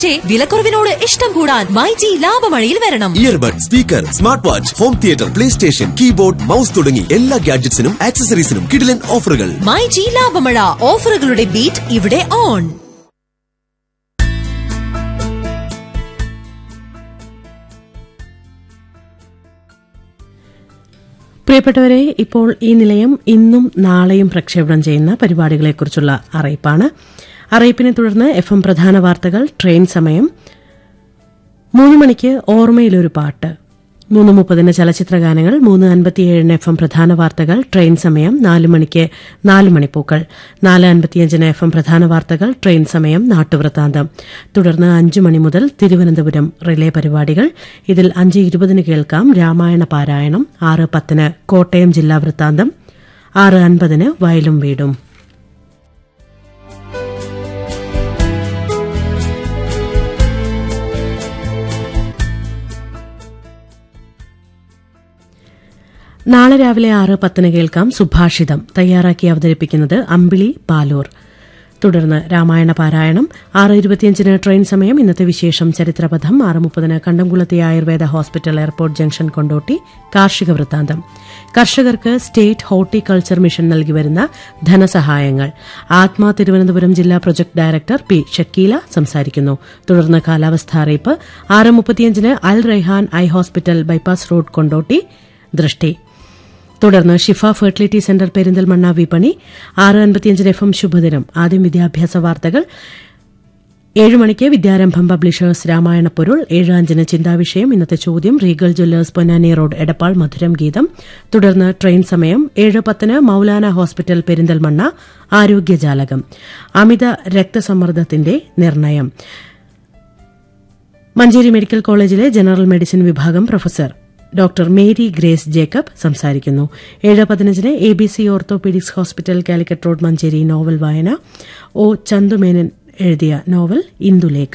പക്ഷേ വിലക്കുറവിനോട് ഇഷ്ടം കൂടാൻ മൈജി ലാഭമഴയിൽ വരണം earbud speaker smart watch home theatre play station keyboard mouse തുടങ്ങി എല്ലാ ഗാഡ്ജറ്റ്സിനും ആക്സസറീസിനും കിടിലൻ ഓഫറുകൾ മൈജി ലാഭമഴ ഓഫറുകളുടെ ബീറ്റ് ഇവിടെ ഓൺ പ്രിയപ്പെട്ടവരെ ഇപ്പോൾ ഈ നിലയം ഇന്നും നാളെയും പ്രക്ഷേപണം ചെയ്യുന്ന പരിപാടികളെക്കുറിച്ചുള്ള അറിയിപ്പാണ് അറിയിപ്പിനെ തുടർന്ന് എഫ് എം പ്രധാന വാർത്തകൾ ട്രെയിൻ സമയം മൂന്ന് മണിക്ക് ഓർമ്മയിലൊരു പാട്ട് മൂന്ന് മുപ്പതിന് ചലച്ചിത്ര ഗാനങ്ങൾ മൂന്ന് അൻപത്തിയേഴിന് എഫ് എം പ്രധാന വാർത്തകൾ ട്രെയിൻ സമയം നാല് മണിക്ക് നാല് മണിപ്പൂക്കൾ നാല് അൻപത്തിയഞ്ചിന് എഫ് എം പ്രധാന വാർത്തകൾ ട്രെയിൻ സമയം നാട്ടുവൃത്താന്തം തുടർന്ന് അഞ്ചു മണി മുതൽ തിരുവനന്തപുരം റിലേ പരിപാടികൾ ഇതിൽ അഞ്ച് ഇരുപതിന് കേൾക്കാം രാമായണ പാരായണം ആറ് പത്തിന് കോട്ടയം ജില്ലാ വൃത്താന്തം ആറ് അൻപതിന് വയലും വീടും നാളെ രാവിലെ ആറ് പത്തിന് കേൾക്കാം സുഭാഷിതം തയ്യാറാക്കി അവതരിപ്പിക്കുന്നത് അമ്പിളി പാലൂർ തുടർന്ന് രാമായണ പാരായണം ആറ് ഇരുപത്തിയഞ്ചിന് ട്രെയിൻ സമയം ഇന്നത്തെ വിശേഷം ചരിത്രപഥം ആറ് മുപ്പതിന് കണ്ടംകുളത്തെ Ayurveda hospital airport junction Kondotty കാർഷിക വൃത്താന്തം കർഷകർക്ക് സ്റ്റേറ്റ് ഹോർട്ടിക്കൾച്ചർ മിഷൻ നൽകി വരുന്ന ധനസഹായങ്ങൾ ആത്മാ തിരുവനന്തപുരം ജില്ലാ പ്രൊജക്ട് ഡയറക്ടർ പി ഷക്കീല സംസാരിക്കുന്നു തുടർന്ന് കാലാവസ്ഥാ അറിയിപ്പ് ആറ് മുപ്പത്തിയഞ്ചിന് Al Rehan eye hospital bypass road Kondotty ദൃഷ്ടി തുടർന്ന് ഷിഫ ഫെർട്ടിലിറ്റി സെന്റർ പെരിന്തൽമണ്ണ വിപണി ആറ് അൻപത്തിയഞ്ചിന് എഫ് എം ശുഭദിനം ആദ്യം വിദ്യാഭ്യാസ വാർത്തകൾ ഏഴ് മണിക്ക് വിദ്യാരംഭം പബ്ലിഷേഴ്സ് രാമായണ പൊരുൾ ഏഴ് അഞ്ചിന് ചിന്താവിഷയം ഇന്നത്തെ ചോദ്യം Regal jewellers Ponnani road Edappal മധുരം ഗീതം തുടർന്ന് ട്രെയിൻ സമയം ഏഴ് പത്തിന് മൌലാന ഹോസ്പിറ്റൽ പെരിന്തൽമണ്ണ ആരോഗ്യജാലകം അമിത രക്തസമ്മർദ്ദത്തിന്റെ നിർണയം മഞ്ചേരി മെഡിക്കൽ കോളേജിലെ ജനറൽ മെഡിസിൻ വിഭാഗം professor doctor Mary Grace Jacob സംസാരിക്കുന്നു ഏഴ് പതിനഞ്ചിന് A B C orthopaedics hospital Calicut road Manjeri novel വായന ഒ ചന്തുമേനൻ എഴുതിയ നോവൽ ഇന്ദുലേഖ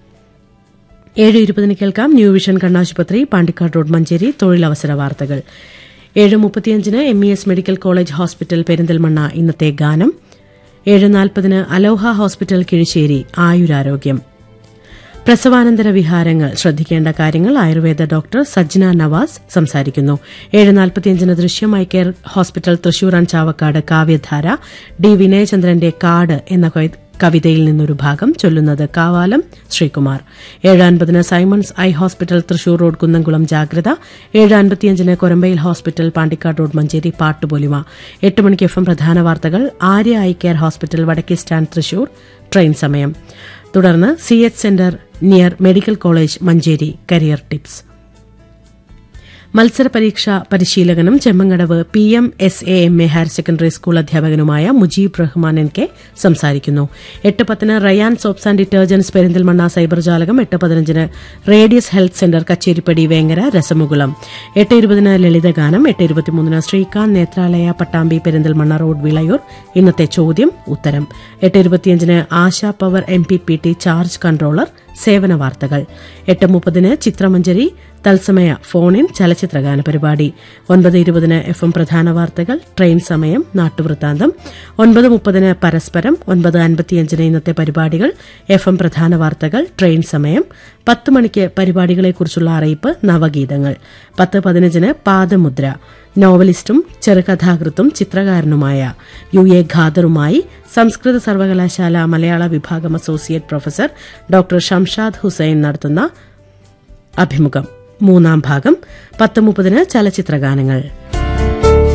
ഏഴ് ഇരുപതിന് കേൾക്കാം ന്യൂ വിഷൻ കണ്ണാശുപത്രി പാണ്ടിക്കാട് റോഡ് മഞ്ചേരി തൊഴിലവസര വാർത്തകൾ ഏഴ് മുപ്പത്തിയഞ്ചിന് M E S medical college hospital Perinthalmanna ഇന്നത്തെ ഗാനം ഏഴ് നാൽപ്പതിന് അലോഹ ഹോസ്പിറ്റൽ കിഴിശ്ശേരി ആയുരാരോഗ്യം പ്രസവാനന്തര വിഹാരങ്ങൾ ശ്രദ്ധിക്കേണ്ട കാര്യങ്ങൾ ആയുർവേദ ഡോക്ടർ സജ്ന നവാസ് സംസാരിക്കുന്നു ഏഴ് നാൽപ്പത്തിയഞ്ചിന് ദൃശ്യം eye care hospital Thrissur and Chavakkad കാവ്യധാര ഡി വിനയചന്ദ്രന്റെ കാട് എന്ന കവി- കവിതയിൽ നിന്നൊരു ഭാഗം ചൊല്ലുന്നത് കാവാലം ശ്രീകുമാർ ഏഴ് അൻപതിന് Simons eye hospital Thrissur road Kunnamkulam ജാഗ്രത ഏഴ് അൻപത്തിയഞ്ചിന് കൊരമ്പയിൽ ഹോസ്പിറ്റൽ പാണ്ടിക്കാട് റോഡ് മഞ്ചേരി പാട്ടുപൊലിമ എട്ട് മണിക്ക് എഫ് എം പ്രധാന വാർത്തകൾ ആര്യ ഐ കെയർ ഹോസ്പിറ്റൽ വടക്കേ സ്റ്റാൻഡ് തൃശൂർ ട്രെയിൻ സമയം തുടർന്ന് C H centre near medical college Manjeri career tips മത്സര പരീക്ഷാ പരിശീലകനും Chemmankadavu P M S A M A higher secondary school അധ്യാപകനുമായ മുജീബ് റഹ്മാൻ എൻ കെ സംസാരിക്കുന്നു എട്ട് പത്തിന് Rayan soaps and detergents Perinthalmanna cyber ജാലകം എട്ട് പതിനഞ്ചിന് Radius health centre Kacheripadi Vengara രസമുകുളം എട്ട് ഇരുപതിന് ലളിതഗാനം എട്ട് ഇരുപത്തിമൂന്നിന് ശ്രീകാന്ത് നേത്രാലയ പട്ടാമ്പി പെരിന്തൽമണ്ണ റോഡ് വിളയൂർ ഇന്നത്തെ ചോദ്യം ഉത്തരം എട്ട് ഇരുപത്തിയഞ്ചിന് Asha power M P P T charge controller സേവന വാർത്തകൾ എട്ട് മുപ്പതിന് ചിത്രമഞ്ജരി തത്സമയ ഫോണിൻ ചലച്ചിത്രഗാന പരിപാടി ഒൻപത് ഇരുപതിന് എഫ് എം പ്രധാന വാർത്തകൾ ട്രെയിൻ സമയം നാട്ടുവൃത്താന്തം ഒൻപത് മുപ്പതിന് പരസ്പരം ഒൻപത് അൻപത്തിയഞ്ചിന് ഇന്നത്തെ പരിപാടികൾ എഫ് എം പ്രധാന വാർത്തകൾ ട്രെയിൻ സമയം പത്ത് മണിക്ക് പരിപാടികളെക്കുറിച്ചുള്ള അറിയിപ്പ് നവഗീതങ്ങൾ പത്ത് പതിനഞ്ചിന് പാദമുദ്ര നോവലിസ്റ്റും ചെറുകഥാകൃത്തും ചിത്രകാരനുമായ യു എ ഖാദറുമായി സംസ്കൃത സർവകലാശാല മലയാള വിഭാഗം associate professor doctor Shamshad Hussain നടത്തുന്ന അഭിമുഖം മൂന്നാം ഭാഗം പത്ത് മുപ്പതിന് ചലച്ചിത്രഗാനങ്ങൾ